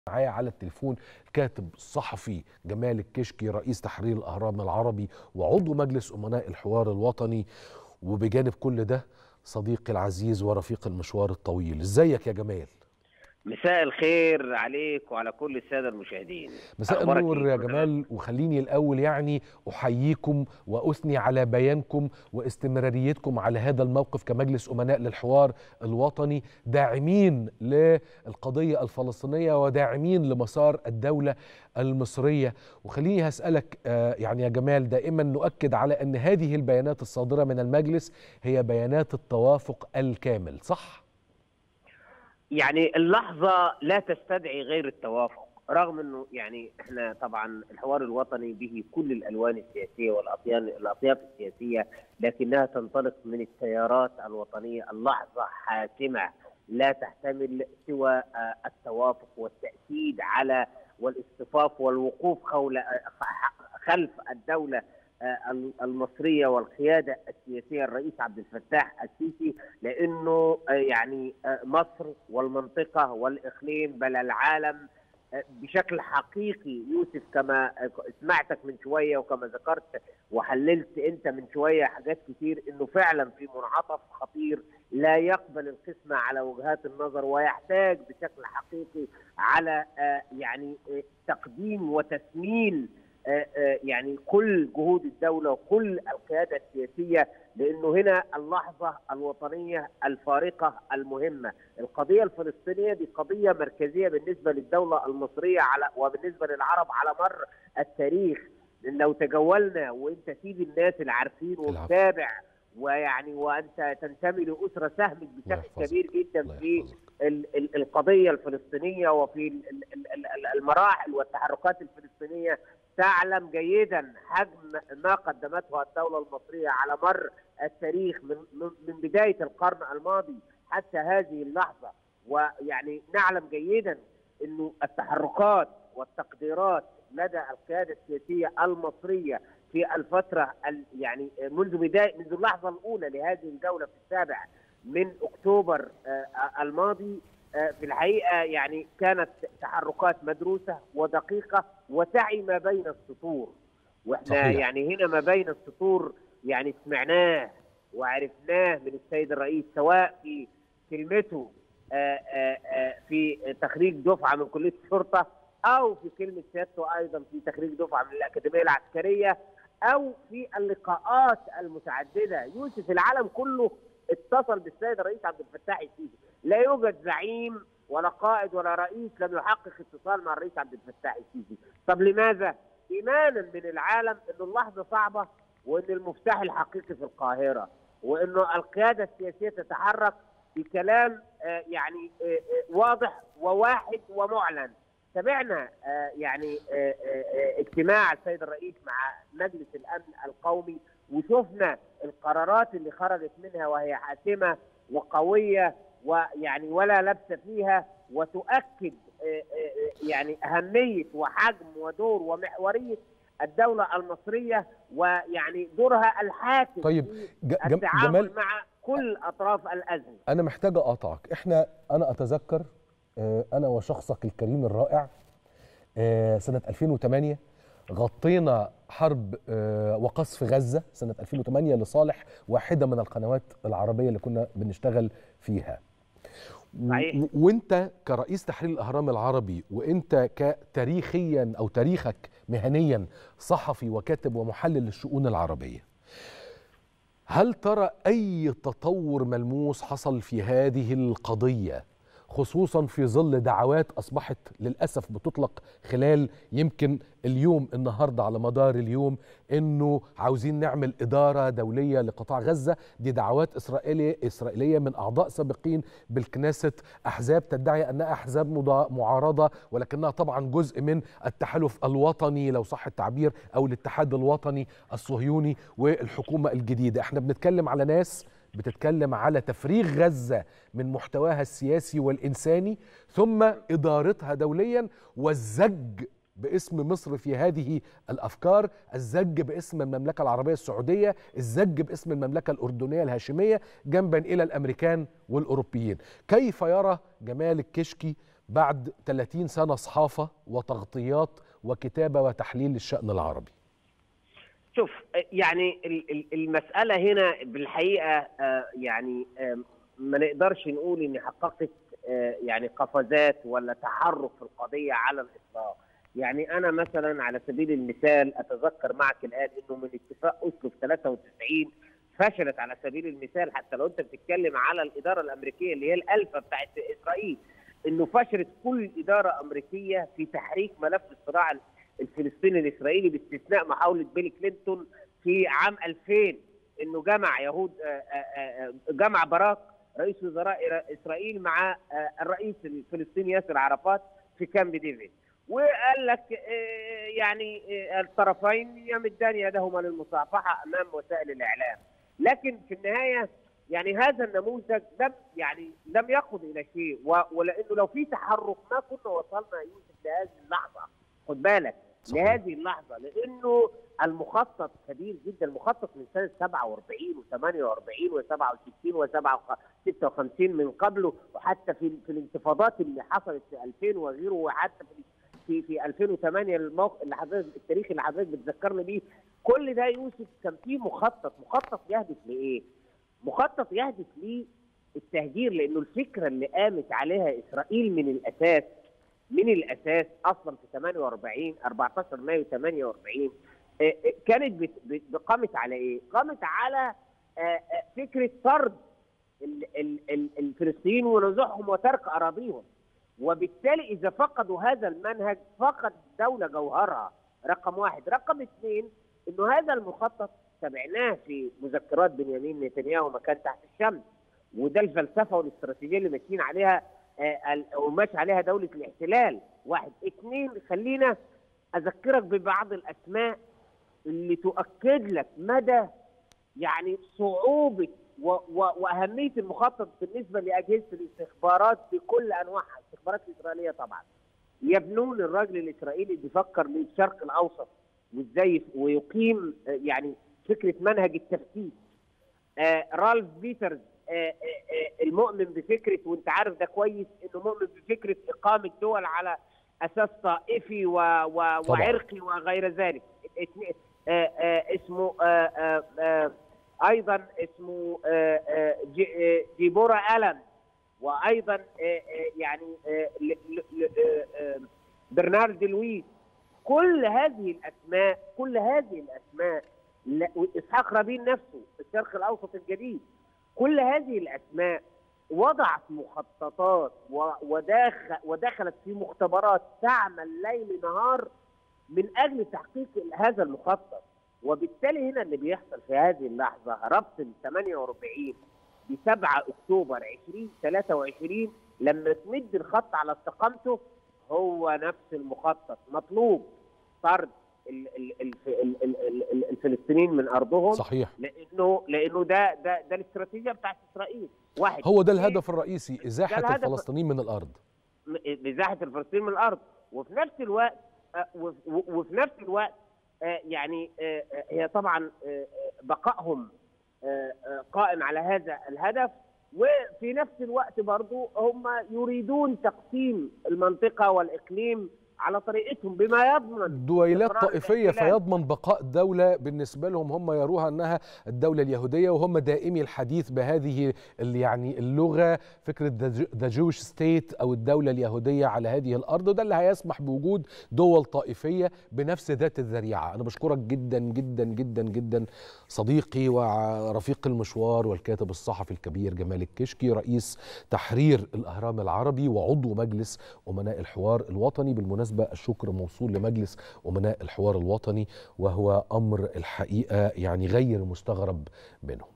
معايا على التليفون الكاتب الصحفي جمال الكشكي رئيس تحرير الأهرام العربي وعضو مجلس أمناء الحوار الوطني وبجانب كل ده صديقي العزيز ورفيق المشوار الطويل ازيك يا جمال مساء الخير عليك وعلى كل الساده المشاهدين مساء أخبارك النور إيه؟ يا جمال وخليني الأول يعني أحييكم وأثني على بيانكم واستمراريتكم على هذا الموقف كمجلس أمناء للحوار الوطني داعمين للقضية الفلسطينية وداعمين لمسار الدولة المصرية وخليني هسألك آه، يعني يا جمال دائما نؤكد على أن هذه البيانات الصادرة من المجلس هي بيانات التوافق الكامل صح؟ يعني اللحظه لا تستدعي غير التوافق رغم انه يعني احنا طبعا الحوار الوطني به كل الالوان السياسيه والاطيان الاطياف السياسيه لكنها تنطلق من التيارات الوطنيه اللحظه حاسمه لا تحتمل سوى آه، التوافق والتاكيد على والاصطفاف والوقوف خول آه، خلف الدوله آه، المصريه والقياده السياسيه الرئيس عبد الفتاح السيسي لانه آه، يعني آه، مصر والمنطقه والاقليم بل العالم آه، بشكل حقيقي يوسف كما آه، سمعتك من شويه وكما ذكرت وحللت انت من شويه حاجات كتير انه فعلا في منعطف خطير لا يقبل القسمه على وجهات النظر ويحتاج بشكل حقيقي على آه، يعني آه، تقديم وتثمين آه، آه، يعني كل جهود الدولة وكل القيادة السياسية لأنه هنا اللحظة الوطنية الفارقة المهمة القضية الفلسطينية دي قضية مركزية بالنسبة للدولة المصرية على وبالنسبة للعرب على مر التاريخ لأن لو تجولنا وانت سيب الناس اللي عارفين العفو. ومتابع ويعني وانت تنتمي لاسره ساهمت الله بشكل يحفظك. كبير جدا الله في يحفظك. ال- ال- القضيه الفلسطينيه وفي ال- ال- ال- ال- المراحل والتحركات الفلسطينيه تعلم جيدا حجم ما قدمته الدوله المصريه على مر التاريخ من من من بدايه القرن الماضي حتى هذه اللحظه ويعني نعلم جيدا انه التحركات والتقديرات لدى القياده السياسيه المصريه في الفتره ال- يعني منذ بدايه منذ اللحظه الاولى لهذه الجوله في السابع من اكتوبر آه، الماضي آه، في الحقيقه يعني كانت تحركات مدروسه ودقيقه وتعي ما بين السطور واحنا صحيح. يعني هنا ما بين السطور يعني سمعناه وعرفناه من السيد الرئيس سواء في كلمته آه، آه، آه، في تخريج دفعه من كليه الشرطه او في كلمه سيادته ايضا في تخريج دفعه من الاكاديميه العسكريه او في اللقاءات المتعدده يوسف العالم كله اتصل بالسيد الرئيس عبد الفتاح السيسي لا يوجد زعيم ولا قائد ولا رئيس لم يحقق اتصال مع الرئيس عبد الفتاح السيسي طب لماذا ايمانا من العالم ان اللحظه صعبه وان المفتاح الحقيقي في القاهره وانه القياده السياسيه تتحرك بكلام آه، يعني آه، آه، واضح وواحد ومعلن تابعنا آه، يعني آه، آه، آه، اجتماع السيد الرئيس مع مجلس الامن القومي وشفنا القرارات اللي خرجت منها وهي حاسمه وقويه ويعني ولا لبس فيها وتؤكد آه، آه، يعني اهميه وحجم ودور ومحوريه الدوله المصريه ويعني دورها الحاكم طيب في ج- جم- التعامل جمال مع كل اطراف الازمه انا محتاج اقاطعك احنا انا اتذكر آه، انا وشخصك الكريم الرائع آه، سنه 2008 غطينا حرب آه، وقصف غزه سنه 2008 لصالح واحده من القنوات العربيه اللي كنا بنشتغل فيها و- صحيح. و- وانت كرئيس تحرير الاهرام العربي وانت كتاريخيا او تاريخك مهنيا صحفي وكاتب ومحلل للشؤون العربيه هل ترى أي تطور ملموس حصل في هذه القضية خصوصا في ظل دعوات أصبحت للأسف بتطلق خلال يمكن اليوم النهاردة على مدار اليوم أنه عاوزين نعمل إدارة دولية لقطاع غزة دي دعوات إسرائيلية, إسرائيلية من أعضاء سابقين بالكنيست أحزاب تدعي أنها أحزاب مضا- معارضة ولكنها طبعا جزء من التحالف الوطني لو صح التعبير أو الاتحاد الوطني الصهيوني والحكومة الجديدة احنا بنتكلم على ناس بتتكلم على تفريغ غزة من محتواها السياسي والإنساني ثم إدارتها دوليا والزج باسم مصر في هذه الافكار، الزج باسم المملكه العربيه السعوديه، الزج باسم المملكه الاردنيه الهاشميه جنبا الى الامريكان والاوروبيين. كيف يرى جمال الكشكي بعد 30 سنة صحافة وتغطيات وكتابة وتحليل للشأن العربي شوف يعني ال- ال- المسألة هنا بالحقيقة آه، يعني آه، ما نقدرش نقول إن حققت آه، يعني قفزات ولا تحرك في القضية على الإطلاق يعني أنا مثلا على سبيل المثال أتذكر معك الآن إنه من اتفاق أوسلو في 93 فشلت على سبيل المثال حتى لو أنت بتتكلم على الإدارة الأمريكية اللي هي الألفة بتاعت إسرائيل إنه فشلت كل إدارة أمريكية في تحريك ملف الصراع الفلسطيني الإسرائيلي باستثناء محاولة بيل كلينتون في عام 2000 انه جمع يهود آه، آه، آه، جمع باراك رئيس وزراء إرا- اسرائيل مع آه، الرئيس الفلسطيني ياسر عرفات في كامب ديفيد وقال لك آه، يعني آه، الطرفين يمدان يدهما للمصافحه امام وسائل الاعلام لكن في النهايه يعني هذا النموذج لم يعني لم يقض الى شيء و- ولانه لو في تحرك ما كنا وصلنا يا يوسف لهذه اللحظه خد بالك صحيح. لهذه اللحظه لانه المخطط كبير جدا المخطط من سنه 47 و48 و67 و56 من قبله وحتى في في الانتفاضات اللي حصلت في 2000 وغيره وحتى في في في 2008 الموقع اللي حضرتك التاريخ اللي حضرتك بتذكرني بيه كل ده يوسف كان فيه مخطط مخطط يهدف لايه؟ مخطط يهدف للتهجير لانه الفكره اللي قامت عليها اسرائيل من الاساس من الاساس اصلا في 48 14 مايو 48 آه، آه، كانت بت- بت- قامت على ايه؟ قامت على آه، آه، فكره طرد ال- ال- ال- الفلسطينيين ونزوحهم وترك اراضيهم وبالتالي اذا فقدوا هذا المنهج فقد الدوله جوهرها رقم واحد رقم اثنين انه هذا المخطط تابعناه في مذكرات بنيامين نتنياهو ما كان تحت الشمس وده الفلسفه والاستراتيجيه اللي ماشيين عليها آه، ال- وماشي عليها دوله الاحتلال واحد اثنين خلينا اذكرك ببعض الاسماء اللي تؤكد لك مدى يعني صعوبه و و واهميه المخطط بالنسبه لاجهزه الاستخبارات بكل انواعها، الاستخبارات الاسرائيليه طبعا. يبنون الراجل الاسرائيلي بيفكر للشرق الاوسط وازاي ويقيم آه، يعني فكره منهج التفتيش. آه رالف بيترز آه آه آه المؤمن بفكره وانت عارف ده كويس انه مؤمن بفكره اقامه دول على اساس طائفي و و طبعاً. وعرقي وغير ذلك. اتنين- آه آه اسمه آه آه آه ايضا اسمه آه آه جي- آه ديبورا الان وايضا آه آه يعني آه ل- ل- ل- آه آه برنارد لويس كل هذه الاسماء كل هذه الاسماء لا- واسحاق رابين نفسه في الشرق الاوسط الجديد كل هذه الاسماء وضعت مخططات و- وداخل ودخلت في مختبرات تعمل ليل نهار من اجل تحقيق هذا المخطط وبالتالي هنا اللي بيحصل في هذه اللحظه ربط ال 48 ب 7 اكتوبر 2023 لما تمد الخط على استقامته هو نفس المخطط مطلوب طرد ال- ال- ال- ال- ال- ال- ال- الفلسطينيين من ارضهم صحيح لانه لانه ده ده ده الاستراتيجيه بتاعت اسرائيل واحد هو ده اثنين، الهدف الرئيسي ازاحه الهدف- الفلسطينيين من الارض م- ازاحه الفلسطينيين من الارض وفي نفس الوقت آه، وف- و- وفي نفس الوقت آه، يعني آه، آه، هي طبعا آه، آه، بقائهم آه، آه، قائم على هذا الهدف وفي نفس الوقت برضو هم يريدون تقسيم المنطقه والاقليم على طريقتهم بما يضمن دويلات استقرار طائفيه الاحتلال. فيضمن بقاء الدوله بالنسبه لهم هم يروها انها الدوله اليهوديه وهم دائمي الحديث بهذه ال- يعني اللغه فكره ذا جوش ستيت او الدوله اليهوديه على هذه الارض وده اللي هيسمح بوجود دول طائفيه بنفس ذات الذريعه انا بشكرك جدا جدا جدا جدا صديقي ورفيق المشوار والكاتب الصحفي الكبير جمال الكشكي رئيس تحرير الاهرام العربي وعضو مجلس امناء الحوار الوطني بالمناسبه الشكر موصول لمجلس امناء الحوار الوطني وهو امر الحقيقه يعني غير مستغرب منه